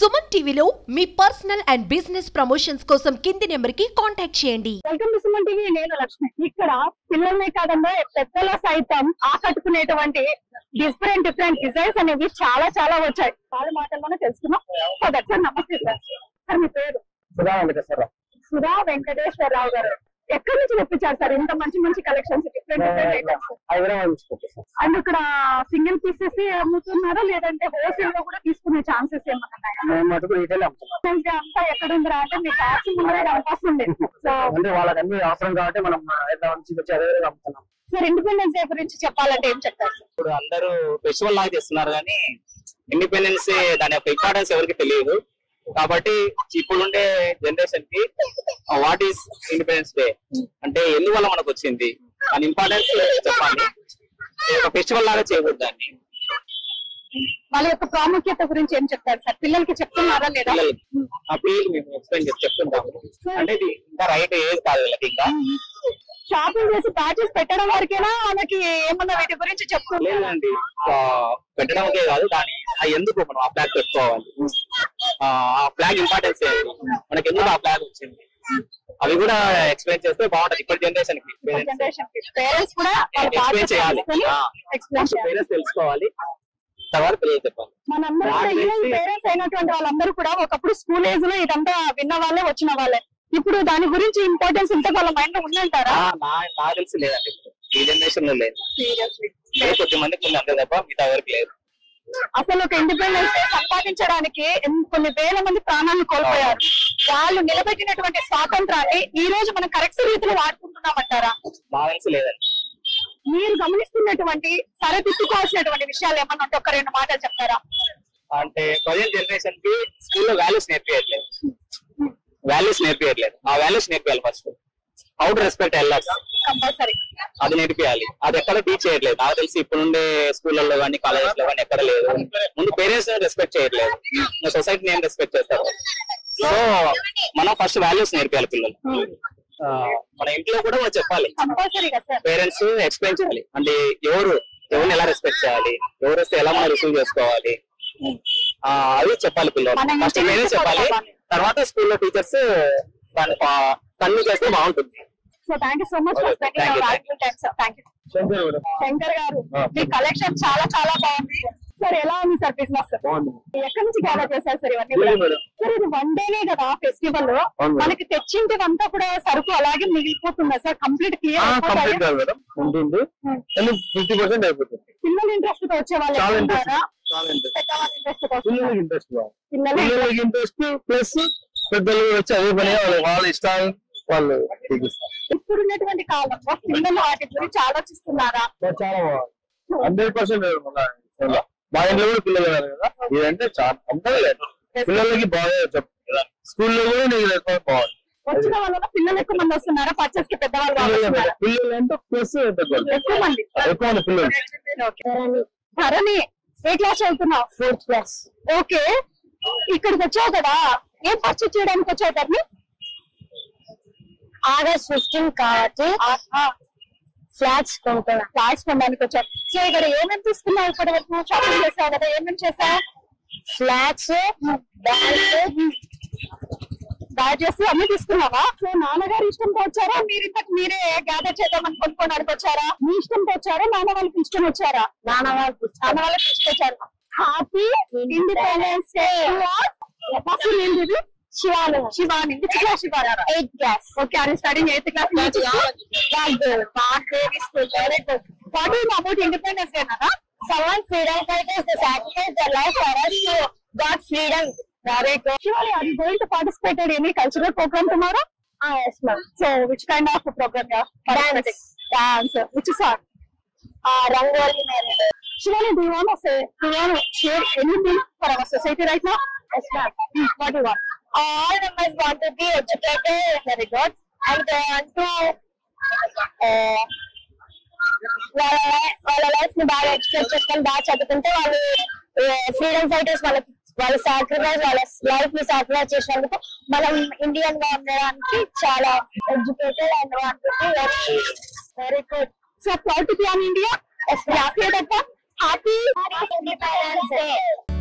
సుమన్ టీవీలో మీ personal and business promotions కోసం కింది నెంబర్కి కాంటాక్ట్ చేయండి వెల్కమ్ టు సుమన్ టీవీ నేను లక్ష్మి ఇక్కడ పిల్లల్ని కాదంలో పెద్దల సైతం ఆకట్టుకునేటువంటి డిఫరెంట్ డిఫరెంట్ డిజైన్స్ అనేవి చాలా చాలా వచ్చాయి వాళ్ళ మాటల్లోనే తెలుసుకున్నాం సో సార్ నమస్తే సార్ సార్ మీ పేరు సుధా వెంకటేశ్వరరావు సుధా వెంకటేశ్వరరావు గారు ఎక్కడి నుంచి తెప్పించారు సార్ ఇంత మంచి మంచి collections different different items Hyderabad నుంచి వచ్చేసాం. అండ్ ఇక్కడ సింగిల్ పీసెస్ అమ్ముతున్నారా లేదంటే హోల్సేల్ లో కూడా తీసుకునే ఛాన్సెస్ ఏమన్నా ఉన్నాయా మేము మటుకు రీటైల్ అమ్ముతున్నాం Sales అంతా ఎక్కడ ఉందిరా అంటే మీ ఫ్యాక్స్ ముందరే కనిపిస్తుంది సో అంటే వాళ్ళకి అన్ని అవసరం కాబట్టి మనం హైదరాబాద్ నుంచి వచ్చి అదే విధంగా అమ్ముతున్నాం సార్ ఇండిపెండెన్స్ డే గురించి చెప్పాలంటే ఏం చెప్తారు సార్ ఇప్పుడు అందరూ ఫెస్టివల్ లాగా చేస్తున్నారు కానీ ఇండిపెండెన్స్ డే దాని యొక్క ఇంపార్టెన్స్ ఎవరికి తెలియదు కాబట్టి ఇప్పుడుండే జనరేషన్ కి వాట్ ఈస్ ఇండిపెండెన్స్ డే అంటే ఎందువల్ల మనకు వచ్చింది దాని ఇంపార్టెన్స్ చెప్పాలి ఇది ఒక ఫెస్టివల్ లాగా చేయకూడదు దాన్ని వాళ్ళ యొక్క ప్రాముఖ్యత గురించి ఏం చెప్తారు సార్ పిల్లలకి చెప్తున్నారా లేదా పిల్లలకి ఆ పిల్లలు మేము ఎక్స్ప్లెయిన్ చేసి చెప్తుంటాము అంటే ఇది ఇంకా రైట్ ఏజ్ కాదు వీళ్ళకి ఇంకా షాపింగ్ చేసి ప్యాచెస్ పెట్టడం వరకేనా ఆమెకి ఏమన్నా వీటి గురించి చెప్తున్నారు లేదండి ఆ, పెట్టడానికే కాదు దాని ఆ ఎందుకు మనం ఆ ఫ్లాగ్ పెట్టుకోవాలి ఆ ఫ్లాగ్ ఇంపార్టెన్స్ ఏంటి మనకి ఎందుకు ఆ ఫ్లాగ్ వచ్చింది అవి కూడా ఎక్స్ప్లెయిన్ చేస్తే బాగుంటది ఇప్పటి జనరేషన్ కి జనరేషన్ పేరెంట్స్ కూడా వాళ్ళ Explain బాధ్యత చేయాలి. తీసుకొని ఆ. explain చేయాలి పేరెంట్స్ తెలుసుకోవాలి తర్వాత పిల్లలు చెప్పాలి మనందరూ నాకు కూడా తెలిసి- పేరెంట్స్ అయినటువంటి వాళ్ళందరూ కూడా ఒకప్పుడు స్కూల్ ఏజ్ లో ఇదంతా విన్న వాళ్ళే వచ్చిన వాళ్ళే ఇప్పుడు దాని గురించి ఇంపార్టెన్స్ ఇంత వాళ్ళ మైండ్ లో ఉందంటారా ఆ, నా నాకు తెలిసి లేదండి ఇప్పుడు. ఈ జనరేషన్ లో లేదు సీరియస్లీ లేదు కొద్ది మందికి ఉంది అంతే తప్ప మిగతా ఎవరికి లేదు అసలు ఒక ఇండిపెండెన్స్ డే సంపాదించడానికి ఎన్- కొన్ని వేల మంది ప్రాణాలను కోల్పోయారు వాళ్ళు నిలబెట్టినటువంటి స్వాతంత్రాన్ని ఈ రోజు మనం కరెక్ట్ రీతిలో వాడుకుంటున్నామంటారా నాకు తెలిసి లేదండి మీరు గమనిస్తున్నటువంటి సరిదిద్దుకోవాల్సినటువంటి విషయాలు ఏమన్నా ఉంటే ఒక రెండు మాటలు చెప్తారా అంటే ప్రజెంట్ జనరేషన్ కి స్కూల్లో వాల్యూస్ నేర్పించట్లేదు వాల్యూస్ నేర్పించట్లేదు ఆ వాల్యూస్ నేర్పించాలి first how to respect elders compulsory అది నేర్పించాలి అది ఎక్కడ టీచ్ చేయట్లేదు నాకు తెలిసి ఇప్పుడుండే స్కూళ్ళల్లో కానీ కాలేజెస్ లో కానీ ఎక్కడ లేదు ముందు పేరెంట్స్ రెస్పెక్ట్ చేయట్లేదు సొసైటీని ఏం రెస్పెక్ట్ చేస్తారు సో మనం ఫస్ట్ వాల్యూస్ నేర్పించాలి పిల్లలు ఆ, మన ఇంట్లో కూడా మనం చెప్పాలి కంపల్సరీగా సార్ పేరెంట్స్ ఎక్స్ప్లెయిన్ చేయాలి అంటే ఎవరు ఎవరిని ఎలా రెస్పెక్ట్ చేయాలి ఎవరు వస్తే ఎలా మనం రిసీవ్ చేసుకోవాలి ఆ, అది చెప్పాలి పిల్లలు మన ఫస్ట్ ఇంటి పేరెంట్స్ చెప్పాలి చెప్పాలి. తర్వాత స్కూల్లో టీచర్స్ దాన్ని కన్ను చేస్తే బాగుంటుంది so thank you so much for Okay, spending thank you, valuable time sir thank you Shankar కూడా. శంకర్ గారు ఆ. మీ కలెక్షన్ చాలా చాలా బాగుంది సార్ ఎలా ఉంది సార్ బిజినెస్ బాగుంది ఎక్కడి నుంచి గ్యాదర్ చేశారు సార్ ఇవన్నీ లేదు కూడా? మేడం. సార్ ఇది వన్ డేనే కదా ఫెస్టివల్ అవును మేడం. మనకి తెచ్చింటివంతా కూడా సరుకు అలాగే మిగిలిపోతుందా సార్ కంప్లీట్ క్లియర్ కంప్లీట్ కాదు మేడం ఉంటుంది కానీ ఫిఫ్టీ పర్సెంట్ అయిపోతుంది పిల్లలు ఇంట్రెస్ట్ తో వచ్చే వాళ్ళు చాలా ఎక్కువ ఇంట్రెస్ట్ ఉన్నారా? చాలా ఇంట్రెస్ట్ పెద్దవాళ్ళ ఇంట్రెస్ట్ తో వస్తున్నారా? పిల్లలకి ఇంట్రెస్ట్ బాగుంది పిల్లలు పిల్లలకి ఇంట్రెస్ట్ ప్లస్ పెద్దలు వచ్చి అదే పని వాళ్ళ వాళ్ళ ఇష్టాలు వాళ్ళు చూపిస్తారు ఇప్పుడున్నటువంటి కాలంలో పిల్లలు వాటి గురించి ఆలోచిస్తున్నారా చాలా బాగుంది హండ్రెడ్ పర్సెంట్ మా ఇంట్లో కూడా పిల్లలు ఉన్నారు కదా ఇదంటే చాలా అందరూ లేదు పిల్లలకి బాగా చెప్తారు స్కూల్లో కూడా నీకు రెస్పాన్స్ బాగుంది వచ్చిన వాళ్ళలో పిల్లలు ఎక్కువ మంది వస్తున్నారా పర్చేస్ కి పెద్దవాళ్ళు వాళ్ళు పిల్లలు వస్తున్నారా? పిల్లలు అంటే ప్లస్ పెద్దవాళ్ళు ఎక్కువ మంది ఎక్కువ మంది పిల్లలు ధరణి ఏ క్లాస్ చదువుతున్నావు ఫోర్త్ క్లాస్ ఓకే ఇక్కడికి వచ్చావు కదా ఏం పర్చేస్ చేయడానికి వచ్చావు ధరణి ఆగస్ట్ ఫిఫ్టీన్ కాబట్టి ఫ్లాట్స్ కొనుక్కున్నా ఫ్లాట్స్ కొనడానికి వచ్చావు సో ఇక్కడ ఏమేమి తీసుకున్నావు ఇప్పటి వరకు షాపింగ్ చేసావు కదా ఏమేమి చేసావు ఫ్లాట్స్ బ్యాచెస్ అన్ని తీసుకున్నావా సో నాన్నగారు ఇష్టంతో వచ్చారా మీరు ఇంతకు మీరే గ్యాదర్ చేద్దామని కొనుక్కోడానికి వచ్చారా మీ ఇష్టంతో వచ్చారా నాన్న వాళ్ళు పిలుచుకొని వచ్చారా నాన్న వాళ్ళు నాన్న వాళ్ళు పిలుచుకొచ్చారు happy independence day first name ఇది Shivani Shivani which class Shivani eighth class okay I studying eighth class what is about independence day నాన్న Someone freedom fighters they sacrificed their life for us to got freedom. Very good. Shivali, are you going to participate in any cultural program tomorrow? Ah, yes, ma'am. So, which kind of a program you are participating? Dance. Which song? Uh, Rangoli Melody. Shivali, do you want to say, do you want to share anything for our society right now? Yes, ma'am. Hmm, What do you want? All members want to be educated. Very good. And they want to uh, వాళ్ళ వాళ్ళ life ని బాగా express చేసుకొని బాగా చదువుకుంటే వాళ్ళు freedom fighters వాళ్ళ వాళ్ళ సాక్రిఫైస్ వాళ్ళ లైఫ్ ని సాక్రిఫైస్ చేసినందుకు మనం ఇండియన్ గా ఉండడానికి చాలా educated and very very good so proud to be an India happy happy independence day